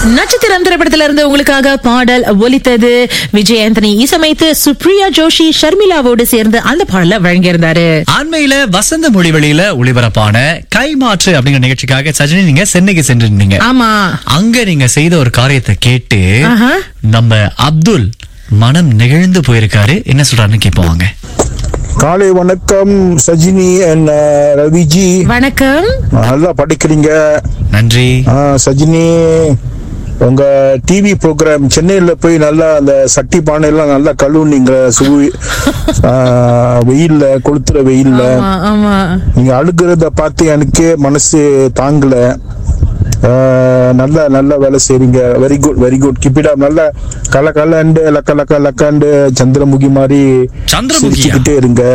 நட்சத்திரம் திரைப்படத்தில இருந்து உங்களுக்காக பாடல் ஒலித்தது விஜய் ஆண்டனி இசையமைத்து சுப்ரியா ஜோஷி ஷர்மிளாவோடு சேர்ந்து அந்த பாடல வழங்கியிருந்தாரு அண்மையில வசந்த மொழிவெளியில ஒளிபரப்பான கைமாற்று அப்படிங்கிற நிகழ்ச்சிக்காக சஜினி நீங்க சென்னைக்கு சென்றிருந்தீங்க ஆமா அங்க நீங்க செய்த ஒரு காரியத்தை கேட்டு ஆஹா. நம்ம அப்துல் மனம் நெகிழ்ந்து போயிருக்காரு என்ன சொல்றாருன்னு கேட்போம் வாங்க காலை வணக்கம் சஜினி அண்ட் ரவிஜி வணக்கம் நல்லா படிக்கிறீங்க நன்றி ஆ, சஜினி உங்க டிவி ப்ரோக்ராம் சென்னையில போய் நல்லா அந்த சட்டி பானை எல்லாம் நல்லா கழுவுனீங்க சுவி ஆ, வெயில்ல கொளுத்துற வெயில்ல ஆமா, ஆமா நீங்க அழுகிறத பார்த்து எனக்கே மனசு தாங்கல ஆ, நல்ல நல்ல வேலை செய்றீங்க வெரி குட் வெரி குட் கிப்பிடா நல்ல கல கலண்டு லக்க லக்க லக்காண்டு சந்திரமுகி மாதிரி சந்திரமுகியா? சிரிச்சுக்கிட்டே இருங்க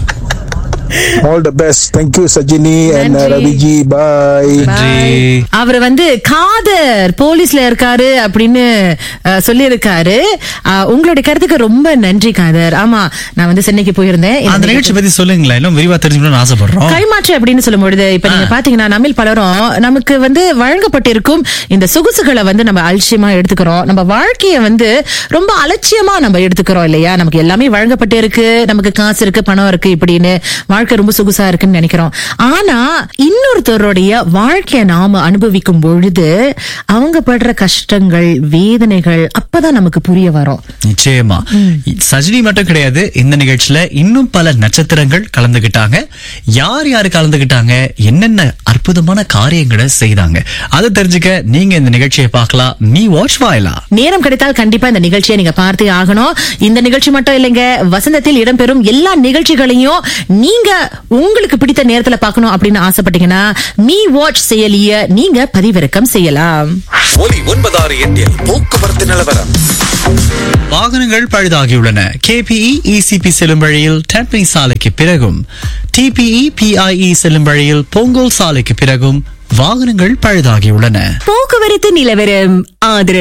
all the best thank you Sajini and நன்றி. ரவிஜி பாய் நன்றி அவர் வந்து காதர் போலீஸ்ல இருக்காரு அப்படின்னு அஹ், சொல்லியிருக்காரு அஹ், உங்களுடைய கருத்துக்கு ரொம்ப நன்றி காதர் ஆமா நான் வந்து சென்னைக்கு போயிருந்தேன் இந்த அந்த நிகழ்ச்சி பத்தி சொல்லுங்களேன் இன்னும் விரிவா தெரிஞ்சுக்கணும்னு ஆசைப்படுறோம் கைமாற்று அப்படின்னு சொல்லும் பொழுது இப்ப நீங்க பாத்தீங்கன்னா நம்மில் பலரும் நமக்கு வந்து வழங்கப்பட்டிருக்கும் இந்த சொகுசுகளை வந்து நம்ம அலட்சியமா எடுத்துக்கிறோம் நம்ம வாழ்க்கைய வந்து ரொம்ப அலட்சியமா நம்ம எடுத்துக்கிறோம் இல்லையா நமக்கு எல்லாமே வழங்கப்பட்டு இருக்கு நமக்கு காசு இருக்கு பணம் இருக்கு இப்படின்னு வாழ்க்கை ரொம்ப சொகுசா இருக்குன்னு நினைக்கிறோம் ஆனா இன்னொருத்தருடைய வாழ்க்கைய நாம அனுபவிக்கும் பொழுது அவங்க படுற கஷ்டங்கள் வேதனைகள் அப்பதான் நமக்கு புரிய வரும் நிச்சயமா சஜினி மட்டும் கிடையாது இந்த நிகழ்ச்சியில இன்னும் பல நட்சத்திரங்கள் கலந்துகிட்டாங்க யார் யாரு கலந்துகிட்டாங்க என்னென்ன அற்புதமான காரியங்களை செய்தாங்க அதை தெரிஞ்சுக்க நீங்க இந்த நிகழ்ச்சியை பார்க்கலாம் நீ வாட்ச் வாயிலா நேரம் கிடைத்தால் கண்டிப்பா இந்த நிகழ்ச்சியை நீங்க பார்த்தே ஆகணும் இந்த நிகழ்ச்சி மட்டும் இல்லைங்க வசந்தத்தில் இடம்பெறும் எல்லா நிகழ்ச்சிகளையும் நீங்க உங்களுக்கு பிடித்த நேரத்துல பார்க்கணும் அப்படின்னு ஆசைப்பட்டீங்கன்னா மீ வாட்ச் செயலிய நீங்க பதிவிறக்கம் செய்யலாம் ஒலி ஒன்பதாறு எட்டில் போக்குவரத்து நிலவரம் வாகனங்கள் பழுதாகியுள்ளன கேபிஇ இசிபி செல்லும் வழியில் டெம்பி சாலைக்கு பிறகும் டிபிஇ பிஐஇ செல்லும் வழியில் பொங்கல் சாலைக்கு பிறகும் வாகனங்கள் பழுதாகியுள்ளன போக்குவரத்து நிலவரம் ஆதரவு